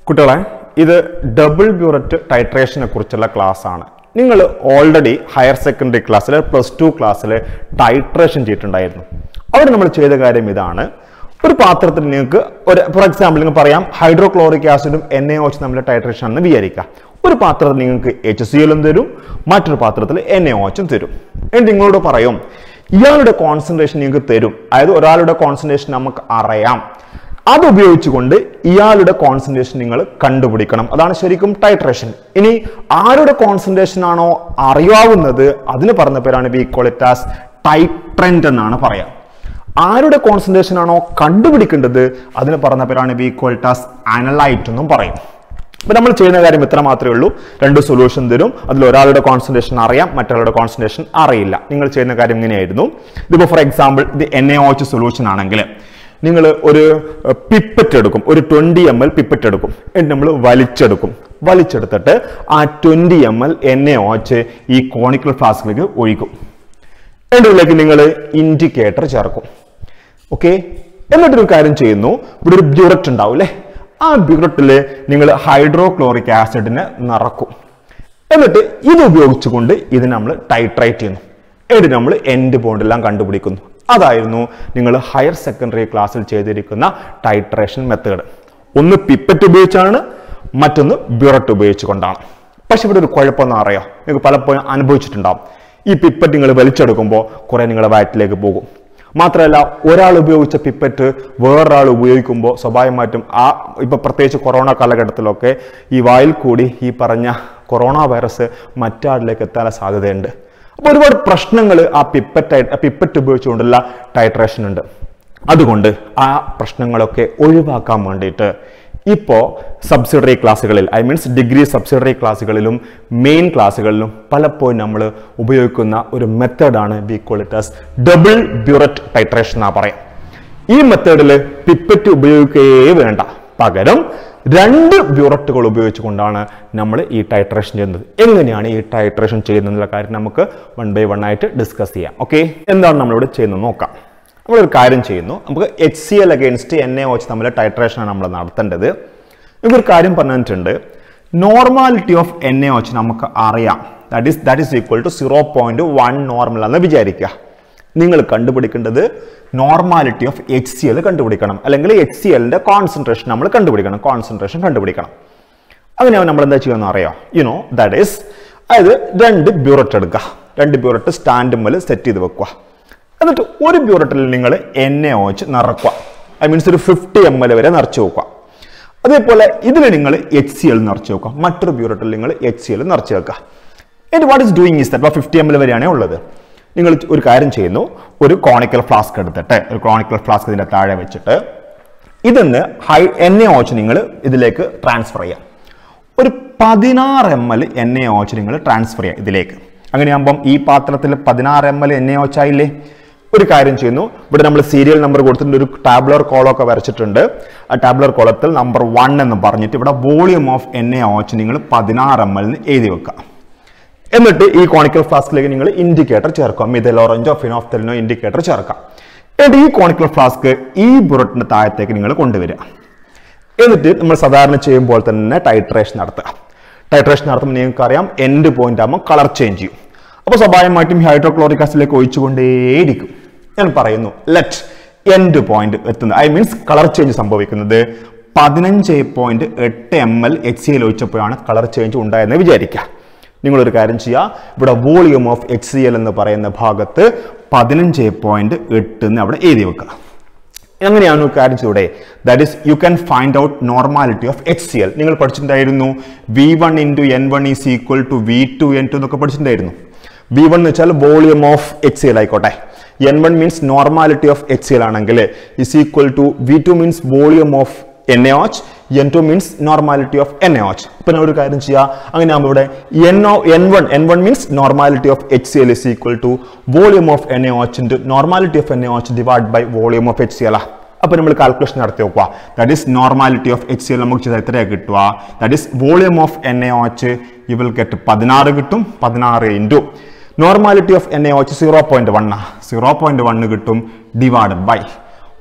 കുട്ടികളെ ഇത് double burette ടൈട്രേഷനെ കുറിച്ചുള്ള ക്ലാസ് ആണ് നിങ്ങൾ ഓൾറെഡി ഹയർ സെക്കൻഡറി ക്ലാസ്സിൽ പ്ലസ് ടു ക്ലാസ്സിൽ ടൈട്രേഷൻ ചെയ്തിട്ടുണ്ടായിരുന്നു അവിടെ നമ്മൾ ചെയ്ത കാര്യം ഇതാണ് ഒരു പാത്രത്തിൽ നിങ്ങൾക്ക് ഒരു ഫോർ എക്സാമ്പിൾ നിങ്ങൾ പറയാം ഹൈഡ്രോക്ലോറിക് ആസിഡും എൻ എ ഓച്ച് നമ്മൾ ടൈട്രേഷൻ ആണെന്ന് വിചാരിക്കാം ഒരു പാത്രത്തിൽ നിങ്ങൾക്ക് എച്ച് സി എല്ലും തരും മറ്റൊരു പാത്രത്തിൽ എൻ എ ഓച്ചും തരും എന്നിട്ട് നിങ്ങളോട് പറയും ഇയാളുടെ കോൺസെൻട്രേഷൻ നിങ്ങൾക്ക് തരും അതായത് ഒരാളുടെ കോൺസെൻട്രേഷൻ നമുക്ക് അറിയാം അത് ഉപയോഗിച്ചുകൊണ്ട് ഇയാളുടെ കോൺസെൻട്രേഷൻ നിങ്ങൾ കണ്ടുപിടിക്കണം അതാണ് ശരിക്കും ടൈട്രേഷൻ ഇനി ആരുടെ കോൺസെൻട്രേഷൻ ആണോ അറിയാവുന്നത് അതിന് പറഞ്ഞ പേരാണ് വി കോളിറ്റാസ് ടൈട്രൻഡ് എന്നാണ് പറയാം ആരുടെ കോൺസെൻട്രേഷൻ ആണോ കണ്ടുപിടിക്കേണ്ടത് അതിന് പറഞ്ഞ പേരാണ് വി കോളിറ്റാസ് അനലൈറ്റ് എന്നും പറയും അപ്പൊ നമ്മൾ ചെയ്യുന്ന കാര്യം ഇത്ര മാത്രമേ ഉള്ളൂ രണ്ട് സൊല്യൂഷൻ തരും അതിൽ ഒരാളുടെ കോൺസെൻട്രേഷൻ അറിയാം മറ്റൊരാളുടെ കോൺസെൻട്രേഷൻ അറിയില്ല നിങ്ങൾ ചെയ്യുന്ന കാര്യം ഇങ്ങനെയായിരുന്നു ഇതിപ്പോൾ ഫോർ എക്സാമ്പിൾ ഇത് എൻ എ ഓച്ച് സൊല്യൂഷൻ ആണെങ്കിൽ നിങ്ങൾ ഒരു പിപ്പറ്റ് എടുക്കും ഒരു ട്വന്റി എം എൽ പിപ്പറ്റ് എടുക്കും എന്നിട്ട് നമ്മൾ വലിച്ചെടുക്കും വലിച്ചെടുത്തിട്ട് ആ twenty M L N A O H ഈ കോണിക്കൽ ഫ്ലാസ്കിലേക്ക് ഒഴിക്കും അതിൻ്റെ ഉള്ളിലേക്ക് നിങ്ങൾ ഇൻഡിക്കേറ്റർ ചേർക്കും ഓക്കെ എന്നിട്ടൊരു കാര്യം ചെയ്യുന്നു ഇവിടെ ഒരു ബ്യൂററ്റ് ഉണ്ടാവും അല്ലേ ആ ബ്യൂററ്റിൽ നിങ്ങൾ ഹൈഡ്രോക്ലോറിക് ആസിഡിനെ നിറക്കും എന്നിട്ട് ഇത് ഉപയോഗിച്ചുകൊണ്ട് ഇത് നമ്മൾ ടൈട്രേറ്റ് ചെയ്യുന്നു എന്നിട്ട് നമ്മൾ എൻഡ് ബോണ്ടെല്ലാം കണ്ടുപിടിക്കുന്നു അതായിരുന്നു നിങ്ങൾ ഹയർ സെക്കൻഡറി ക്ലാസ്സിൽ ചെയ്തിരിക്കുന്ന ടൈട്രേഷൻ മെത്തേഡ് ഒന്ന് പിപ്പറ്റ് ഉപയോഗിച്ചാണ് മറ്റൊന്ന് ബ്യൂററ്റ് ഉപയോഗിച്ചുകൊണ്ടാണ് പക്ഷെ ഇവിടെ ഒരു കുഴപ്പമെന്ന് അറിയാം നിങ്ങൾക്ക് പലപ്പോഴും അനുഭവിച്ചിട്ടുണ്ടാവും ഈ പിപ്പറ്റ് നിങ്ങൾ വലിച്ചെടുക്കുമ്പോൾ കുറെ നിങ്ങളുടെ വയറ്റിലേക്ക് പോകും മാത്രമല്ല ഒരാൾ ഉപയോഗിച്ച പിപ്പറ്റ് വേറൊരാൾ ഉപയോഗിക്കുമ്പോൾ സ്വാഭാവികമായിട്ടും ആ ഇപ്പൊ പ്രത്യേകിച്ച് കൊറോണ കാലഘട്ടത്തിലൊക്കെ ഈ വായിൽ കൂടി ഈ പറഞ്ഞ കൊറോണ വൈറസ് മറ്റാളിലേക്ക് എത്താൻ സാധ്യതയുണ്ട് അപ്പോൾ ഒരുപാട് പ്രശ്നങ്ങൾ ആ പിപ്പറ്റ് പിപ്പറ്റ് ഉപയോഗിച്ചുകൊണ്ടുള്ള ടൈട്രേഷൻ ഉണ്ട് അതുകൊണ്ട് ആ പ്രശ്നങ്ങളൊക്കെ ഒഴിവാക്കാൻ വേണ്ടിയിട്ട് ഇപ്പോൾ സബ്സിഡറി ക്ലാസ്സുകളിൽ ഐ മീൻസ് ഡിഗ്രി സബ്സിഡറി ക്ലാസ്സുകളിലും മെയിൻ ക്ലാസ്സുകളിലും പലപ്പോഴും നമ്മൾ ഉപയോഗിക്കുന്ന ഒരു മെത്തേഡാണ് we call it as double burette titration എന്നാ പറയാം ഈ മെത്തേഡിൽ പിപ്പറ്റ് ഉപയോഗിക്കുകയേ വേണ്ട പകരം രണ്ട് ബ്യൂററ്റുകൾ ഉപയോഗിച്ചുകൊണ്ടാണ് നമ്മൾ ഈ ടൈട്രേഷൻ ചെയ്യുന്നത് എങ്ങനെയാണ് ഈ ടൈട്രേഷൻ ചെയ്യുന്നതെന്നുള്ള കാര്യം നമുക്ക് വൺ ബൈ വൺ ആയിട്ട് ഡിസ്കസ് ചെയ്യാം ഓക്കെ എന്താണ് നമ്മളിവിടെ ചെയ്യുന്നത് നോക്കാം നമ്മളൊരു കാര്യം ചെയ്യുന്നു നമുക്ക് H C L against N A വെച്ച് നമ്മൾ ടൈട്രേഷനാണ് നമ്മൾ നടത്തേണ്ടത് നമുക്കൊരു കാര്യം പറഞ്ഞിട്ടുണ്ട് നോർമാലിറ്റി ഓഫ് എൻ എ വെച്ച് നമുക്ക് അറിയാം that is that is equal to zero point one normal എന്ന് വിചാരിക്കുക നിങ്ങൾ കണ്ടുപിടിക്കേണ്ടത് normality of H C L കണ്ടുപിടിക്കണം അല്ലെങ്കിൽ എച്ച് സി എല്ലിന്റെ കോൺസെൻട്രേഷൻ നമ്മൾ കണ്ടുപിടിക്കണം കോൺസെൻട്രേഷൻ കണ്ടുപിടിക്കണം അങ്ങനെ നമ്മൾ എന്താ ചെയ്യുമെന്ന് അറിയോ യുനോ ദാറ്റ് ഈസ് അതായത് രണ്ട് ബ്യൂററ്റ് എടുക്കുക രണ്ട് ബ്യൂററ്റ് സ്റ്റാൻഡ് മേൽ സെറ്റ് ചെയ്ത് വെക്കുക എന്നിട്ട് ഒരു ബ്യൂററ്റിൽ നിങ്ങൾ എണ്ണ ഒഴിച്ച് നിറക്കുക ഐ മീൻസ് ഒരു ഫിഫ്റ്റി എം എൽ വരെ നിറച്ച് വെക്കുക അതേപോലെ ഇതിൽ നിങ്ങൾ എച്ച് സി എൽ നിറച്ച് വെക്കുക മറ്റൊരു ബ്യൂററ്റിൽ നിങ്ങൾ എച്ച് സി എൽ നിറച്ച് വെക്കുക എന്നിട്ട് what is doing is that fifty M L വരെയാണ് ഉള്ളത് നിങ്ങൾ ഒരു കാര്യം ചെയ്യുന്നു ഒരു കോണിക്കൽ ഫ്ലാസ്ക് എടുത്തിട്ട് ഒരു കോണിക്കൽ ഫ്ലാസ്ക് ഇതിന്റെ താഴെ വെച്ചിട്ട് ഇതൊന്ന് ഹൈ എണ്ണ ഓച്ച് നിങ്ങൾ ഇതിലേക്ക് ട്രാൻസ്ഫർ ചെയ്യാം ഒരു പതിനാറ് എം എൽ എണ്ണ ഓച്ച് നിങ്ങൾ ട്രാൻസ്ഫർ ചെയ്യാം ഇതിലേക്ക് അങ്ങനെയാകുമ്പം ഈ പാത്രത്തിൽ പതിനാറ് എം എൽ എണ്ണ ഓച്ചായില്ലേ ഒരു കാര്യം ചെയ്യുന്നു ഇവിടെ നമ്മൾ സീരിയൽ നമ്പർ കൊടുത്തിട്ടുണ്ട് ഒരു ടാബ്ലർ കോളൊക്കെ വരച്ചിട്ടുണ്ട് ആ ടാബ്ലർ കോളത്തിൽ നമ്പർ വൺ എന്ന് പറഞ്ഞിട്ട് ഇവിടെ വോളിയം ഓഫ് എണ്ണ ഓച്ച് നിങ്ങൾ പതിനാറ് എം എൽ എഴുതി വെക്കുക എന്നിട്ട് ഈ കോണിക്കൽ ഫ്ലാസ്കിലേക്ക് നിങ്ങൾ ഇൻഡിക്കേറ്റർ ചേർക്കാം മിഥൽ ഓറഞ്ചോ ഫിനോഫ്തലിനോ ഇൻഡിക്കേറ്റർ ചേർക്കാം എന്നിട്ട് ഈ കോണിക്കൽ ഫ്ലാസ്ക് ഈ ബുററ്റിന്റെ താഴത്തേക്ക് നിങ്ങൾ കൊണ്ടുവരിക എന്നിട്ട് നമ്മൾ സാധാരണ ചെയ്യുമ്പോൾ തന്നെ ടൈട്രേഷൻ നടത്തുക ടൈട്രേഷൻ നടത്തുമ്പോൾ നിങ്ങൾക്ക് അറിയാം എൻഡ് പോയിന്റ് ആകുമ്പോൾ കളർ ചേഞ്ച് ചെയ്യും അപ്പോൾ സ്വാഭാവികമായിട്ടും ഹൈഡ്രോക്ലോറിക് ആസിഡിലേക്ക് ഒഴിച്ചുകൊണ്ടേയിരിക്കും ഞാൻ പറയുന്നു ലെറ്റ് എൻഡ് പോയിന്റ് എത്തുന്നത് ഐ മീൻസ് കളർ ചേഞ്ച് സംഭവിക്കുന്നത് പതിനഞ്ച് പോയിന്റ് എട്ട് എം എൽ എച്ച് സിയിൽ ഒഴിച്ചപ്പോഴാണ് കളർ ചേഞ്ച് ഉണ്ടായെന്ന് വിചാരിക്കുക നിങ്ങളൊരു കാര്യം ചെയ്യുക ഇവിടെ volume of H C L എന്ന് പറയുന്ന ഭാഗത്ത് പതിനഞ്ച് പോയിന്റ് എട്ട് എന്ന് അവിടെ എഴുതി വെക്കുക എങ്ങനെയാണ് ഒരു കാര്യം ചെയ്യൂടെ that is you can find out normality of H C L നിങ്ങൾ പഠിച്ചിട്ടുണ്ടായിരുന്നു V one into N one is equal to V two N two എന്നൊക്കെ പഠിച്ചിട്ടുണ്ടായിരുന്നു വി വൺ എന്ന് വെച്ചാൽ volume of H C L ആയിക്കോട്ടെ N one means normality of H C L ആണെങ്കിൽ is equal to V two means volume of N A O H N two means normality of N A ഓച്ച് ഇപ്പൊ ഞാൻ ഒരു കാര്യം ചെയ്യാം അങ്ങനെ ആകുമ്പോൾ ഇവിടെ N O N one N one means normality of H C L is equal to volume of N A ഓച്ച് into normality of N A O H divide by volume of H C L അപ്പൊ നമ്മൾ calculation നടത്തി നോക്കുക that is normality of H C L നമുക്ക് ചെയ്താൽ എത്രയാണ് കിട്ടുക that is volume of N A O H you will get പതിനാറ് കിട്ടും പതിനാറ് into normality of N A O H zero point one zero point one കിട്ടും divided by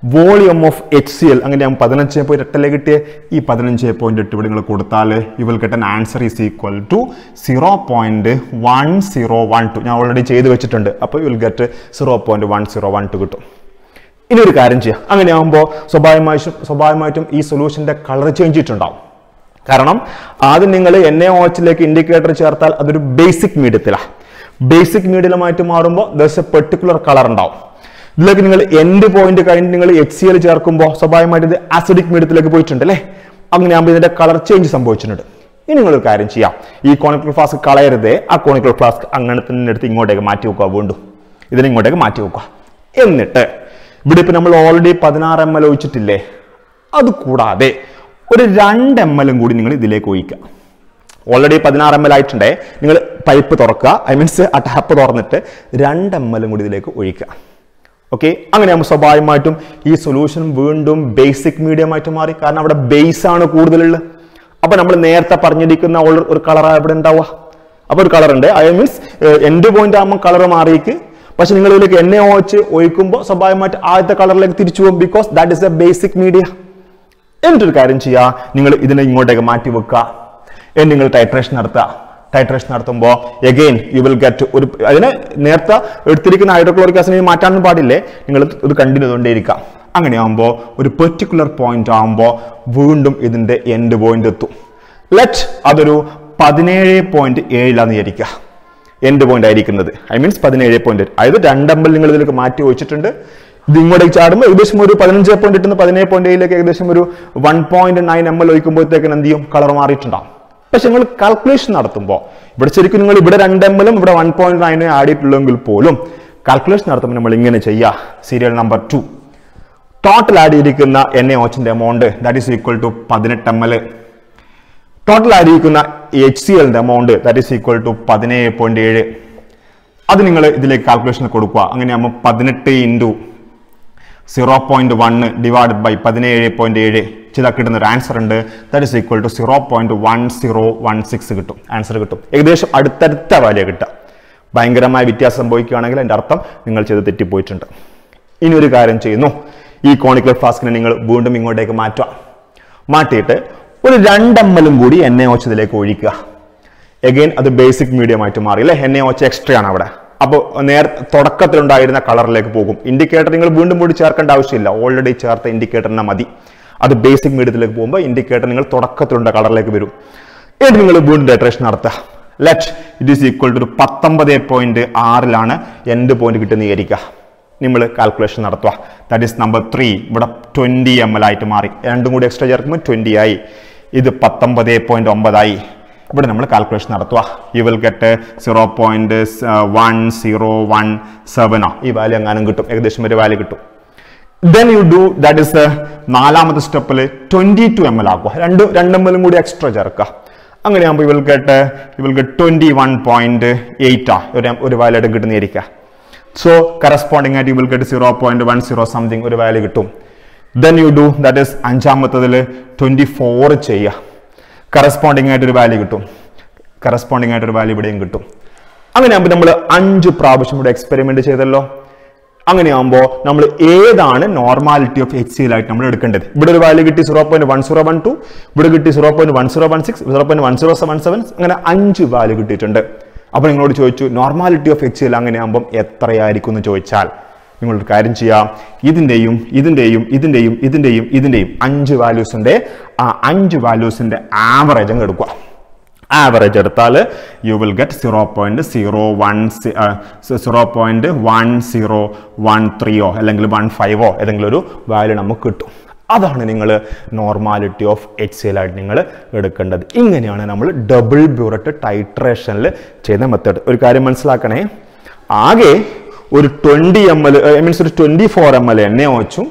volume of H C L അങ്ങനെ ഞാൻ പതിനഞ്ച് പോയിന്റ് എട്ടല്ലേ കിട്ടിയ ഈ പതിനഞ്ച് പോയിന്റ് എട്ട് ഇവിടെ നിങ്ങൾ കൊടുത്താൽ you will get an answer is equal to zero point one zero one two ഞാൻ ഓൾറെഡി ചെയ്ത് വെച്ചിട്ടുണ്ട് അപ്പോൾ you will get zero point one zero one two കിട്ടും ഇനി ഒരു കാര്യം ചെയ്യാം അങ്ങനെ ആകുമ്പോൾ സ്വാഭാവികമായിട്ടും സ്വാഭാവികമായിട്ടും ഈ സൊല്യൂഷന്റെ കളർ ചേഞ്ച് ചെയ്തിട്ടുണ്ടാവും കാരണം ആദ്യം നിങ്ങൾ എൻ എ ഓച്ചിലേക്ക് ഇൻഡിക്കേറ്റർ ചേർത്താൽ അതൊരു ബേസിക് മീഡിയത്തിലാണ് ബേസിക് മീഡിയമായിട്ട് മാറുമ്പോൾ ദസ് എ പെർട്ടിക്കുലർ കളർ ഉണ്ടാവും ഇതിലേക്ക് നിങ്ങൾ എൻഡ് പോയിന്റ് കഴിഞ്ഞ് നിങ്ങൾ എച്ച് സി എൽ ചേർക്കുമ്പോൾ സ്വാഭാവികമായിട്ട് ഇത് ആസിഡിക് മീഡിയത്തിലേക്ക് പോയിട്ടുണ്ട് അല്ലേ അങ്ങനെ ആകുമ്പോൾ ഇതിന്റെ കളർ ചേഞ്ച് സംഭവിച്ചിട്ടുണ്ട് ഇനി നിങ്ങൾ ഒരു കാര്യം ചെയ്യാം ഈ കോണിക്കൽ ഫ്ലാസ്ക് കളയരുതേ ആ കോണിക്കൽ ഫ്ലാസ്ക് അങ്ങനെ തന്നെ എടുത്ത് ഇങ്ങോട്ടേക്ക് മാറ്റി വെക്കുക വീണ്ടും ഇതിനെ ഇങ്ങോട്ടേക്ക് മാറ്റി വെക്കുക എന്നിട്ട് ഇവിടെ ഇപ്പൊ നമ്മൾ ഓൾറെഡി പതിനാറ് എം എൽ ഒഴിച്ചിട്ടില്ലേ അത് കൂടാതെ ഒരു രണ്ട് എം എല്ലും കൂടി നിങ്ങൾ ഇതിലേക്ക് ഒഴിക്കുക ഓൾറെഡി പതിനാറ് എം എൽ ആയിട്ടുണ്ടേ നിങ്ങൾ പൈപ്പ് തുറക്കുക ഐ മീൻസ് ആ ടാപ്പ് തുറന്നിട്ട് രണ്ട് എം എല്ലും കൂടി ഇതിലേക്ക് ഒഴിക്കുക ഓക്കെ അങ്ങനെയാകുമ്പോൾ സ്വാഭാവികമായിട്ടും ഈ സൊല്യൂഷൻ വീണ്ടും ബേസിക് മീഡിയം ആയിട്ട് മാറി കാരണം അവിടെ ബേസ് ആണ് കൂടുതലുള്ളത് അപ്പൊ നമ്മൾ നേരത്തെ പറഞ്ഞിരിക്കുന്ന ഒരു- ഒരു കളർ ഇവിടെ ഉണ്ടാവുക അപ്പൊ ഒരു കളർ ഉണ്ട് ഐ മീൻസ് എൻഡ് പോയിന്റ് ആകുമ്പോൾ കളർ മാറിയേക്ക് പക്ഷെ നിങ്ങൾ ഇതിലേക്ക് എണ്ണ ഓച്ച് ഒഴിക്കുമ്പോൾ സ്വാഭാവികമായിട്ട് ആദ്യത്തെ കളറിലേക്ക് തിരിച്ചു പോകും because that is a basic media എന്നിട്ടൊരു കാര്യം ചെയ്യുക നിങ്ങൾ ഇതിനെ ഇങ്ങോട്ടേക്ക് മാറ്റി വെക്കുക എന്നിട്ട് നിങ്ങൾ ടൈട്രേഷൻ നടത്തുക ടൈട്രേഷൻ നടത്തുമ്പോൾ എഗെയിൻ യു വിൽ ഗെറ്റ് ഒരു അതിനെ നേരത്തെ എടുത്തിരിക്കുന്ന ഹൈഡ്രോക്ലോറിക് ആസിഡിനെ മാറ്റാനൊന്നും പാടില്ലേ നിങ്ങൾ ഇത് കണ്ടിന്യൂ ചെയ്തുകൊണ്ടേയിരിക്കുക അങ്ങനെയാകുമ്പോൾ ഒരു പെർട്ടിക്കുലർ പോയിന്റ് ആകുമ്പോൾ വീണ്ടും ഇതിന്റെ എൻഡ് പോയിന്റ് എത്തും ലെറ്റ് അതൊരു പതിനേഴ് പോയിന്റ് ഏഴിലാന്ന് വിചാരിക്കുക എൻഡ് പോയിന്റ് ആയിരിക്കുന്നത് ഐ മീൻസ് പതിനേഴ് പോയിന്റ് അതായത് രണ്ടമ്പൽ നിങ്ങൾ ഇതിലേക്ക് മാറ്റി വെച്ചിട്ടുണ്ട് ഇത് ഇങ്ങോട്ടേക്ക് ചാടുമ്പോൾ ഏകദേശം ഒരു പതിനഞ്ച് പോയിന്റ് എട്ടുന്ന പതിനേഴ് പോയിന്റ് ഏഴിലേക്ക് ഏകദേശം ഒരു one point nine M L ഒഴിക്കുമ്പോഴത്തേക്കിന് എന്ത് ചെയ്യും കളർ മാറിയിട്ടുണ്ടാവും പക്ഷെ നിങ്ങൾ കാൽക്കുലേഷൻ നടത്തുമ്പോൾ ഇവിടെ ശരിക്കും നിങ്ങൾ ഇവിടെ രണ്ട് എം എല്ലും ഇവിടെ വൺ പോയിന്റ് നയനും ആഡ് ചെയ്തിട്ടുള്ളെങ്കിൽ പോലും കാൽക്കുലേഷൻ നടത്തുമ്പോൾ നമ്മൾ ഇങ്ങനെ ചെയ്യുക serial number two total add ചെയ്തിരിക്കുന്ന എൻ എ ഓച്ചിന്റെ amount that is equal to പതിനെട്ട് എം എൽ ടോട്ടൽ ആയിരിക്കുന്ന എച്ച് സി എല്ലിന്റെ amount that is equal to പതിനേഴ് പോയിന്റ് ഏഴ് അത് നിങ്ങൾ ഇതിലേക്ക് കാൽക്കുലേഷൻ കൊടുക്കുക അങ്ങനെയാകുമ്പോൾ പതിനെട്ട് into zero point one divide by പതിനേഴ് പോയിന്റ് ഏഴ് ചില കിട്ടുന്ന ഒരു ആൻസർ ഉണ്ട് that is equal to zero point one zero one six കിട്ടും ആൻസർ കിട്ടും ഏകദേശം അടുത്തടുത്ത വാല്യ കിട്ടുക ഭയങ്കരമായ വ്യത്യാസം സംഭവിക്കുകയാണെങ്കിൽ അതിന്റെ അർത്ഥം നിങ്ങൾ ചെയ്ത് തെറ്റിപ്പോയിട്ടുണ്ട് ഇനി ഒരു കാര്യം ചെയ്യുന്നു ഈ കോണിക്കൽ ഫ്ലാസ്കിനെ നിങ്ങൾ വീണ്ടും ഇങ്ങോട്ടേക്ക് മാറ്റുക മാറ്റിയിട്ട് ഒരു രണ്ടെമ്മലും കൂടി എണ്ണ ഓച്ചതിലേക്ക് ഒഴിക്കുക എഗെയിൻ അത് ബേസിക് മീഡിയം ആയിട്ട് മാറി അല്ലെ എണ്ണ ഓച്ച എക്സ്ട്രാ ആണ് അവിടെ അപ്പോൾ നേർ തുടക്കത്തിലുണ്ടായിരുന്ന കളറിലേക്ക് പോകും ഇൻഡിക്കേറ്റർ നിങ്ങൾ വീണ്ടും കൂടി ചേർക്കേണ്ട ആവശ്യമില്ല ഓൾറെഡി ചേർത്ത ഇൻഡിക്കേറ്ററിനെ മതി അത് ബേസിക് മീഡിയത്തിലേക്ക് പോകുമ്പോൾ ഇൻഡിക്കേറ്റർ നിങ്ങൾ തുടക്കത്തിലുള്ള കളറിലേക്ക് വരും എന്നിട്ട് നിങ്ങൾ വീണ്ടും ഡെറ്ററേഷൻ നടത്തുക let it is equal to ഒരു പത്തൊമ്പത് പോയിന്റ് ആറിലാണ് എൻഡ് പോയിന്റ് കിട്ടുന്ന വിചാരിക്കുക നിങ്ങൾ കാൽക്കുലേഷൻ നടത്തുക ദാറ്റ് ഈസ് നമ്പർ ത്രീ ഇവിടെ ട്വന്റി എം എൽ ആയിട്ട് മാറി രണ്ടും കൂടി എക്സ്ട്രാ ചേർക്കുമ്പോൾ ട്വന്റി ആയി ഇത് പത്തൊമ്പത് പോയിന്റ് ഒമ്പതായി ഇവിടെ നമ്മൾ കാൽക്കുലേഷൻ നടത്തുക you will get zero point one zero one സെവനോ ഈ വാല്യൂ എങ്ങാനും കിട്ടും ഏകദേശം ഒരു വാല്യൂ കിട്ടും then you do that is നാലാമത്തെ സ്റ്റെപ്പിൽ ട്വന്റി ടു എം എൽ ആക്കുക രണ്ട് രണ്ട് എം എല്ലും കൂടി എക്സ്ട്രാ ചേർക്കുക അങ്ങനെയാകുമ്പോൾ will get will get twenty one point എയ്റ്റാ ഒരു ഒരു വാല്യൂ ആയിട്ട് കിട്ടുന്നതായിരിക്കുക സോ കറസ്പോണ്ടിങ് ആയിട്ട് you will get zero point one zero something ഒരു വാല്യൂ കിട്ടും then you do that is അഞ്ചാമത്തതിൽ ട്വന്റി ഫോർ ചെയ്യുക കറസ്പോണ്ടിങ് ആയിട്ട് ഒരു വാല്യൂ കിട്ടും കറസ്പോണ്ടിങ് ആയിട്ട് ഒരു വാല്യൂ ഇവിടെയും കിട്ടും അങ്ങനെയാകുമ്പോൾ നമ്മൾ അഞ്ച് പ്രാവശ്യം ഇവിടെ എക്സ്പെരിമെന്റ് ചെയ്തല്ലോ അങ്ങനെയാകുമ്പോൾ നമ്മൾ ഏതാണ് നോർമാലിറ്റി ഓഫ് എച്ച് സിയിൽ ആയിട്ട് നമ്മൾ എടുക്കേണ്ടത് ഇവിടെ ഒരു വാല്യൂ കിട്ടി zero point one zero one two ഇവിടെ കിട്ടി zero point one zero one six zero point one zero seven seven അങ്ങനെ അഞ്ച് വാല്യൂ കിട്ടിയിട്ടുണ്ട് അപ്പോൾ നിങ്ങളോട് ചോദിച്ചു നോർമാലിറ്റി ഓഫ് എച്ച് സിയിൽ അങ്ങനെയാകുമ്പം എത്രയായിരിക്കും എന്ന് ചോദിച്ചാൽ നിങ്ങളൊരു കാര്യം ചെയ്യാം ഇതിൻ്റെയും ഇതിൻ്റെയും ഇതിൻ്റെയും ഇതിൻ്റെയും ഇതിൻ്റെയും അഞ്ച് വാല്യൂസിൻ്റെ ആ അഞ്ച് വാല്യൂസിൻ്റെ ആവറേജ് അങ്ങ് എടുക്കുക ആവറേജ് എടുത്താൽ you will get zero point zero one zero point one zero one ത്രീയോ അല്ലെങ്കിൽ വൺ ഫൈവോ ഏതെങ്കിലും ഒരു വാല്യൂ നമുക്ക് കിട്ടും അതാണ് നിങ്ങൾ നോർമാലിറ്റി ഓഫ് എച്ച് സി ആയിട്ട് നിങ്ങൾ എടുക്കേണ്ടത് ഇങ്ങനെയാണ് നമ്മൾ ഡബിൾ ബ്യൂററ്റ് ടൈട്രേഷനിൽ ചെയ്യുന്ന മെത്തേഡ് ഒരു കാര്യം മനസ്സിലാക്കണേ ആകെ ഒരു twenty M L I means ഒരു ട്വൻറ്റി ഫോർ എം എൽ എണ്ണ വെച്ചും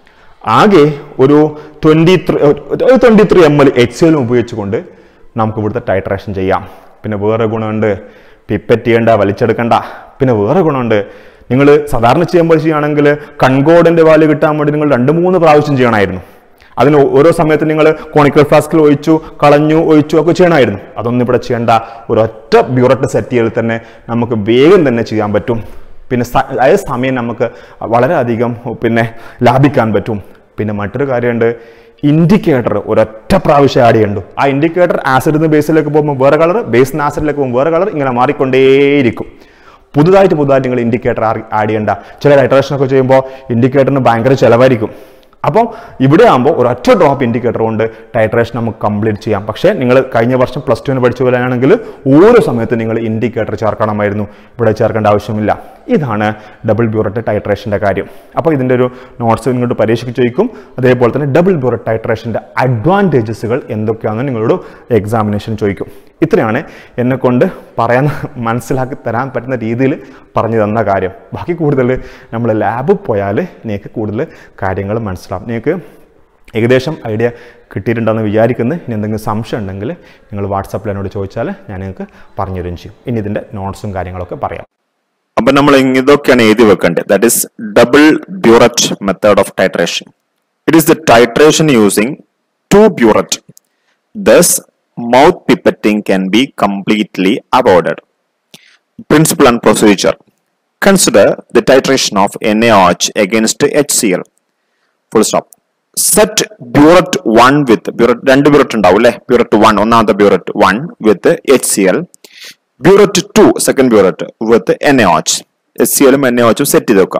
ആകെ ഒരു ട്വൻറ്റി ത്രീ ഒരു twenty three M L H എല്ലും ഉപയോഗിച്ചുകൊണ്ട് നമുക്ക് ഇവിടുത്തെ ടൈട്രേഷൻ ചെയ്യാം പിന്നെ വേറെ ഗുണമുണ്ട് പിപ്പറ്റ് ചെയ്യണ്ട വലിച്ചെടുക്കണ്ട പിന്നെ വേറെ ഗുണമുണ്ട് നിങ്ങൾ സാധാരണ ചെയ്യുമ്പോൾ ചെയ്യുകയാണെങ്കിൽ കൺകോഡിന്റെ വാല്യൂ കിട്ടാൻ വേണ്ടി നിങ്ങൾ രണ്ട് മൂന്ന് പ്രാവശ്യം ചെയ്യണമായിരുന്നു അതിന് ഓരോ സമയത്ത് നിങ്ങൾ കോണിക്കൽ ഫ്ലാസ്കിൽ ഒഴിച്ചു കളഞ്ഞു ഒഴിച്ചു ഒക്കെ ചെയ്യണമായിരുന്നു അതൊന്നും ഇവിടെ ചെയ്യേണ്ട ഒരൊറ്റ ബ്യൂററ്റ് സെറ്റ് ചെയ്യൽ തന്നെ നമുക്ക് വേഗം തന്നെ ചെയ്യാൻ പറ്റും പിന്നെ സ- അതായത് സമയം നമുക്ക് വളരെയധികം പിന്നെ ലാഭിക്കാൻ പറ്റും പിന്നെ മറ്റൊരു കാര്യമുണ്ട് ഇൻഡിക്കേറ്റർ ഒരൊറ്റ പ്രാവശ്യം ആഡ് ചെയ്യണ്ടു ആ ഇൻഡിക്കേറ്റർ ആസിഡിൽ നിന്ന് ബേസിലേക്ക് പോകുമ്പോൾ വേറെ കളർ ബേസിൽ നിന്ന് ആസിഡിലേക്ക് പോകുമ്പോൾ വേറെ കളർ ഇങ്ങനെ മാറിക്കൊണ്ടേയിരിക്കും പുതുതായിട്ട് പുതുതായിട്ട് നിങ്ങൾ ഇൻഡിക്കേറ്റർ ആഡ് ചെയ്യേണ്ട ചില ടൈട്രേഷൻ ഒക്കെ ചെയ്യുമ്പോൾ ഇൻഡിക്കേറ്ററിന് ഭയങ്കര ചിലവായിരിക്കും അപ്പം ഇവിടെ ആകുമ്പോൾ ഒരൊറ്റ ഡ്രോപ്പ് ഇൻഡിക്കേറ്റർ കൊണ്ട് ടൈട്രേഷൻ നമുക്ക് കംപ്ലീറ്റ് ചെയ്യാം പക്ഷേ നിങ്ങൾ കഴിഞ്ഞ വർഷം പ്ലസ് ടുവിന് പഠിച്ച പോലെ ആണെങ്കിൽ ഓരോ സമയത്ത് നിങ്ങൾ ഇൻഡിക്കേറ്റർ ചേർക്കണമായിരുന്നു ഇവിടെ ചേർക്കേണ്ട ആവശ്യമില്ല ഇതാണ് ഡബിൾ ബ്യൂററ്റ് ടൈട്രേഷൻ്റെ കാര്യം അപ്പോൾ ഇതിൻ്റെ ഒരു നോട്ട്സ് നിങ്ങളോട് പരീക്ഷയ്ക്ക് ചോദിക്കും അതേപോലെ തന്നെ ഡബിൾ ബ്യൂററ്റ് ടൈട്രേഷൻ്റെ അഡ്വാൻറ്റേജസുകൾ എന്തൊക്കെയാണെന്ന് നിങ്ങളോട് എക്സാമിനേഷൻ ചോദിക്കും ഇത്രയാണ് എന്നെ കൊണ്ട് പറയാൻ മനസ്സിലാക്കി തരാൻ പറ്റുന്ന രീതിയിൽ പറഞ്ഞു തന്ന കാര്യം ബാക്കി കൂടുതൽ നമ്മൾ ലാബിൽ പോയാൽ നിങ്ങൾക്ക് കൂടുതൽ കാര്യങ്ങൾ മനസ്സിലാവും നിങ്ങൾക്ക് ഏകദേശം ഐഡിയ കിട്ടിയിട്ടുണ്ടെന്ന് വിചാരിക്കുന്നു ഇനി എന്തെങ്കിലും സംശയം ഉണ്ടെങ്കിൽ നിങ്ങൾ വാട്സാപ്പിൽ എന്നോട് ചോദിച്ചാൽ ഞാൻ നിങ്ങൾക്ക് പറഞ്ഞു തരുകയും ചെയ്യും ഇനി ഇതിൻ്റെ നോട്ട്സും കാര്യങ്ങളൊക്കെ പറയാം അപ്പൊ നമ്മൾ ഇതൊക്കെയാണ് എഴുതി വെക്കേണ്ടത് that is double burette method of titration it is the titration using two burette thus mouth pipetting can be completely avoided principle and procedure. Consider the titration of NaOH against HCl. Full stop. Set burette 1 with burette രണ്ട് burette ഉണ്ടാവും അല്ലേ burette 1 ഒന്നാമത്തെ burette 1 with HCl. burette 2 second burette with NaOH. HCl ഉം NaOH ഉം set ചെയ്ത് വെക്കുക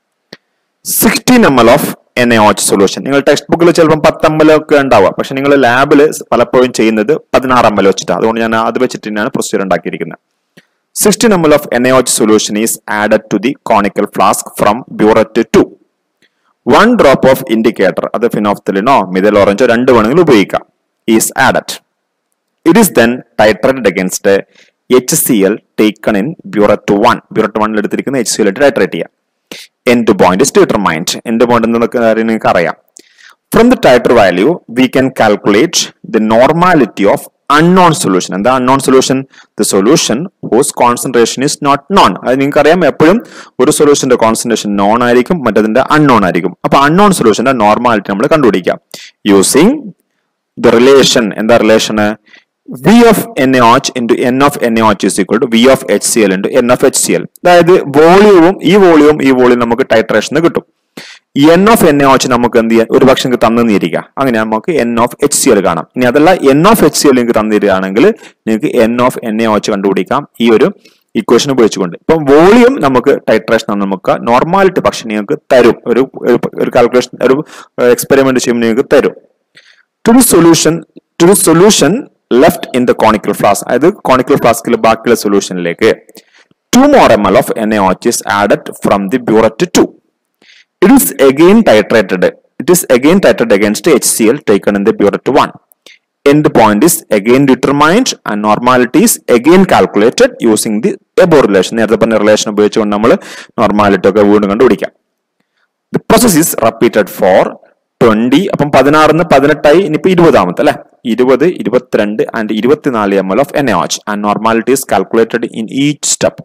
sixteen M L of N A ഓച്ച് solution നിങ്ങൾ text ബുക്കിൽ ചിലപ്പോൾ പത്ത് എം എൽ ഒക്കെ ഉണ്ടാവുക പക്ഷെ നിങ്ങൾ ലാബിൽ പലപ്പോഴും ചെയ്യുന്നത് പതിനാറ് എം എൽ വെച്ചിട്ടാണ് അതുകൊണ്ട് ഞാൻ അത് വെച്ചിട്ട് തന്നെയാണ് പ്രൊസീജിയർ ഉണ്ടാക്കിയിരിക്കുന്നത് 16 ml of NaOH solution is added to the conical flask from burette 2. One drop of indicator, അത് ഫിനോഫ്തലിനോ മിതൽ ഓറഞ്ചോ രണ്ട് വേണമെങ്കിലും ഉപയോഗിക്കാം is added it is then titrated against H C L taken in burette one burette വണ്ണിൽ എടുത്തിരിക്കുന്ന H C L titrate ചെയ്യാം end point is determined end point എന്നൊക്കെ കാര്യം നിങ്ങൾക്ക് അറിയാം from the titre value we can calculate the normality of unknown solution എന്താ unknown solution the solution whose concentration is not known അത് നിങ്ങൾക്ക് അറിയാം എപ്പോഴും ഒരു സൊല്യൂഷന്റെ കോൺസെൻട്രേഷൻ നോൺ ആയിരിക്കും മറ്റതിന്റെ അൺനോൺ ആയിരിക്കും അപ്പൊ അൺനോൺ സൊല്യൂഷന്റെ നോർമാലിറ്റി നമ്മൾ കണ്ടുപിടിക്കാം യൂസിങ് ദ റിലേഷൻ എന്താ relation V of N A ഓച്ച് into N of N A H is equal to V of H C L into N of H C L അതായത് വോളിയവും ഈ വോളിയവും ഈ വോളിയം നമുക്ക് titration കിട്ടും N of N A H നമുക്ക് എന്ത് ചെയ്യാൻ ഒരു പക്ഷെ നിങ്ങൾക്ക് തന്നിരിക്കുക അങ്ങനെ നമുക്ക് N of H C L കാണാം ഇനി അതല്ല N of H C L നിങ്ങൾക്ക് തന്നിരിക്കുകയാണെങ്കിൽ നിങ്ങൾക്ക് N of N A O കണ്ടുപിടിക്കാം ഈ ഒരു ഇക്വേഷൻ ഉപയോഗിച്ചുകൊണ്ട് ഇപ്പം വോളിയം നമുക്ക് ടൈട്രേഷൻ നമുക്ക് നോർമാലിറ്റി പക്ഷെ നിങ്ങൾക്ക് തരും ഒരു ഒരു- ഒരു കാൽക്കുലേഷൻ ഒരു എക്സ്പെരിമെന്റ് ചെയ്യുമ്പോൾ നിങ്ങൾക്ക് തരും to the solution to the solution left in the conical flask അതായത് കോണിക്കൽ ഫ്ലാസ്കിൽ ബാക്കിയുള്ള സൊല്യൂഷനിലേക്ക് two more M L of N A H is added from the burette to It is again titrated. It is again titrated against HCl taken in the burette 1. End point is again determined and normality is again calculated using the above relation. നേരത്തെ പറഞ്ഞ relation ഉപയോഗിച്ചുകൊണ്ട് നമ്മൾ normality ഒക്കെ വീണ്ടും കണ്ടുപിടിക്കാം the process is repeated for twenty അപ്പം പതിനാറിന്ന് പതിനെട്ടായി ഇനിയിപ്പോ ഇരുപതാമത്തെ അല്ലെ ഇരുപത് ഇരുപത്തിരണ്ട് ആൻഡ് ഇരുപത്തിനാല് M L of N H and normality is calculated in each step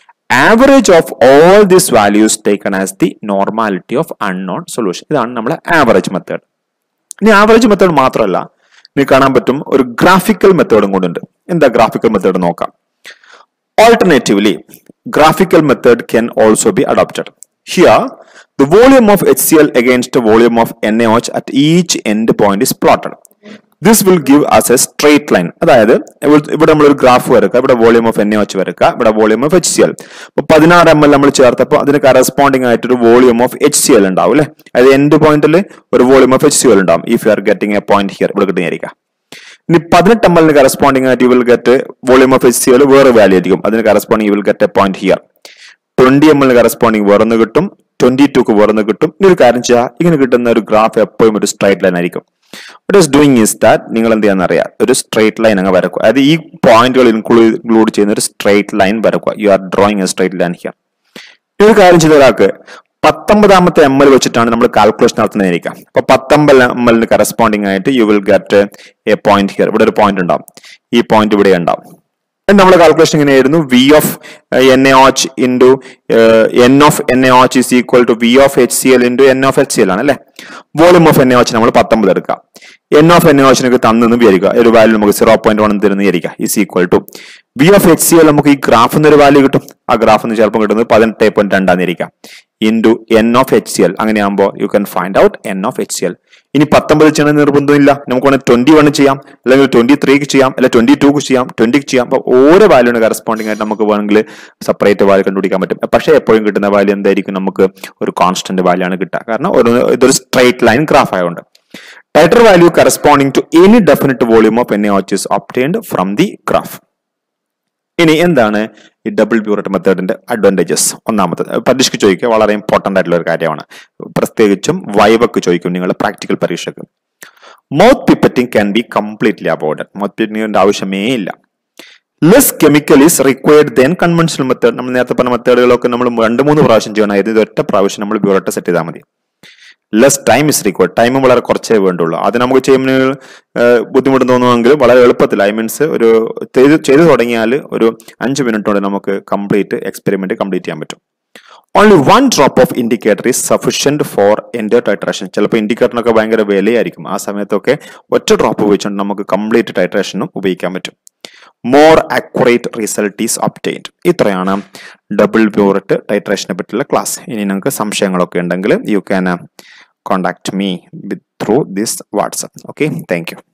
average of all these values taken as the normality of unknown solution ഇതാണ് നമ്മുടെ ആവറേജ് മെത്തേഡ് ഇനി ആവറേജ് മെത്തേഡ് മാത്രമല്ല നിങ്ങൾക്ക് കാണാൻ പറ്റും ഒരു ഗ്രാഫിക്കൽ മെത്തേഡും കൂടെ ഉണ്ട് എന്താ ഗ്രാഫിക്കൽ മെത്തേഡ് നോക്കാം Alternatively, graphical method can also be adopted. Here, the volume of HCl against the volume of NaOH at each end point is plotted. This will give us a straight line. അതായത് ഇവ- ഇവിടെ നമ്മളൊരു graph വരക്കുക ഇവിടെ volume of N H വരക്കുക ഇവിടെ volume of H C L അപ്പൊ പതിനാറ് എം എൽ നമ്മൾ ചേർത്തപ്പോൾ അതിന് കറസ്പോണ്ടിങ് ആയിട്ട് ഒരു volume of H C L ഉണ്ടാവും അല്ലെ അതായത് എൻഡ് പോയിന്റിൽ ഒരു volume of H C L ഉണ്ടാവും if you are getting a point here ഇവിടെ കിട്ടുന്നതായിരിക്കാം ഇനി പതിനെട്ട് എം എല്ലിന് കറസ്പോണ്ടിങ് ആയിട്ട് you will get volume of H C L വേറെ വാല്യൂ ആയിരിക്കും അതിന് corresponding you will get a point here twenty M എല്ലിന് കറസ്പോണ്ടിങ് വേറൊന്ന് കിട്ടും ട്വന്റി ടുക്ക് വേറൊന്ന് കിട്ടും ഇനി ഒരു കാര്യം ചെയ്യാം ഇങ്ങനെ കിട്ടുന്ന ഒരു ഗ്രാഫ് എപ്പോഴും ഒരു സ്ട്രൈറ്റ് ലൈൻ ആയിരിക്കും what is doing is that നിങ്ങൾ എന്ത് ചെയ്യാന്ന് അറിയാം ഒരു സ്ട്രൈറ്റ് ലൈൻ അങ്ങ് വരക്കുക അതായത് ഈ പോയിന്റുകൾ ഇൻക്ലൂഡ് ചെയ്യുന്ന ഒരു സ്ട്രൈറ്റ് ലൈൻ വരക്കുക you are drawing a straight line here ഈ ഒരു കാര്യം ചെയ്ത ഒരാൾക്ക് പത്തൊമ്പതാമത്തെ എം എൽ വെച്ചിട്ടാണ് നമ്മൾ കാൽക്കുലേഷൻ നടത്തുന്നതായിരിക്കാം അപ്പൊ പത്തൊമ്പത് എം എല്ലിന് കറസ്പോണ്ടിങ് ആയിട്ട് you will get a point here ഇവിടെ ഒരു പോയിന്റ് ഉണ്ടാവും ഈ പോയിന്റ് ഇവിടെ ഉണ്ടാവും നമ്മുടെ കാൽക്കുലേഷൻ എങ്ങനെയായിരുന്നു V of N A ഓച്ച് into N of N A H is equal to V of H C L into N of H C L ആണ് അല്ലേ volume of N A H നമ്മൾ പത്തൊമ്പത് എടുക്കാം N of N A ഓച്ചിനൊക്കെ തന്നെന്ന് വിചാരിക്കുക ഒരു value നമുക്ക് സീറോ പോയിന്റ് വൺ തരുന്ന വിചാരിക്കുക is equal to V of H C L നമുക്ക് ഈ ഗ്രാഫിൽ നിന്ന് ഒരു വാല്യൂ കിട്ടും ആ ഗ്രാഫിൽ നിന്ന് ചിലപ്പോൾ കിട്ടുന്നത് പതിനെട്ട് പോയിന്റ് രണ്ടാന്നിരിക്കാം into N of H C L അങ്ങനെയാകുമ്പോൾ you can find out N of H C L ഇനി പത്തൊമ്പത് ചെയ്യണമെന്ന് നിർബന്ധമില്ല നമുക്ക് വേണമെങ്കിൽ ട്വന്റി വൺ ചെയ്യാം അല്ലെങ്കിൽ ട്വന്റി ത്രീക്ക് ചെയ്യാം അല്ലെങ്കിൽ ട്വന്റി ടൂക്ക് ചെയ്യാം ട്വന്റിക്ക് ചെയ്യാം അപ്പോൾ ഓരോ വാല്യൂന് കറസ്പോണ്ടിങ് ആയിട്ട് നമുക്ക് വേണമെങ്കിൽ സെപ്പറേറ്റ് വാല്യൂ കണ്ടുപിടിക്കാൻ പറ്റും പക്ഷേ എപ്പോഴും കിട്ടുന്ന വാല്യൂ എന്തായിരിക്കും നമുക്ക് ഒരു കോൺസ്റ്റന്റ് വാല്യൂ ആണ് കിട്ടുക കാരണം ഒരു ഇതൊരു സ്ട്രൈറ്റ് ലൈൻ ഗ്രാഫ് ആയതുകൊണ്ട് titre value corresponding to any definite volume of N watch is obtained from the graph ഇനി എന്താണ് ഈ ഡബിൾ ബ്യൂററ്റ് മെത്തേഡിന്റെ അഡ്വാൻറ്റേജസ് ഒന്നാമത്തത് പരീക്ഷയ്ക്ക് ചോദിക്കുക വളരെ ഇമ്പോർട്ടന്റ് ആയിട്ടുള്ള ഒരു കാര്യമാണ് പ്രത്യേകിച്ചും വൈവക്ക് ചോദിക്കും നിങ്ങൾ പ്രാക്ടിക്കൽ പരീക്ഷയ്ക്ക് mouth pipetting can be completely avoided mouth പിപ്പറ്റിംഗിന്റെ ആവശ്യമേ ഇല്ല less chemical is required then conventional method നമ്മൾ നേരത്തെ പറഞ്ഞ മെത്തേഡുകളൊക്കെ നമ്മൾ രണ്ട് മൂന്ന് പ്രാവശ്യം ചെയ്യണമായിരുന്നു ഇത് ഒറ്റ പ്രാവശ്യം നമ്മൾ ബ്യൂററ്റ് സെറ്റ് ചെയ്താൽ മതി less time is required time വളരെ കുറച്ചേ വേണ്ടുള്ളൂ അത് നമുക്ക് ചെയ്യുമ്പോൾ ബുദ്ധിമുട്ട് തോന്നുമെങ്കിലും വളരെ എളുപ്പത്തിൽ ഐ മീൻസ് ഒരു ചെയ്ത് ചെയ്തു തുടങ്ങിയാൽ ഒരു അഞ്ച് മിനിറ്റ് കൊണ്ട് നമുക്ക് കംപ്ലീറ്റ് എക്സ്പെരിമെന്റ് കംപ്ലീറ്റ് ചെയ്യാൻ പറ്റും only one drop of indicator is sufficient for എൻ്റെ ടൈട്രേഷൻ ചിലപ്പോൾ ഇൻഡിക്കേറ്ററിനൊക്കെ ഭയങ്കര വിലയായിരിക്കും ആ സമയത്തൊക്കെ ഒറ്റ ഡ്രോപ്പ് ഉപയോഗിച്ചുകൊണ്ട് നമുക്ക് കംപ്ലീറ്റ് ടൈട്രേഷനും ഉപയോഗിക്കാൻ പറ്റും more accurate result is obtained ഇത്രയാണ് ഡബിൾ ബ്യൂററ്റ് ടൈട്രേഷനെ പറ്റിയുള്ള ക്ലാസ് ഇനി നിങ്ങൾക്ക് സംശയങ്ങളൊക്കെ ഉണ്ടെങ്കിൽ you can contact me with through this WhatsApp okay thank U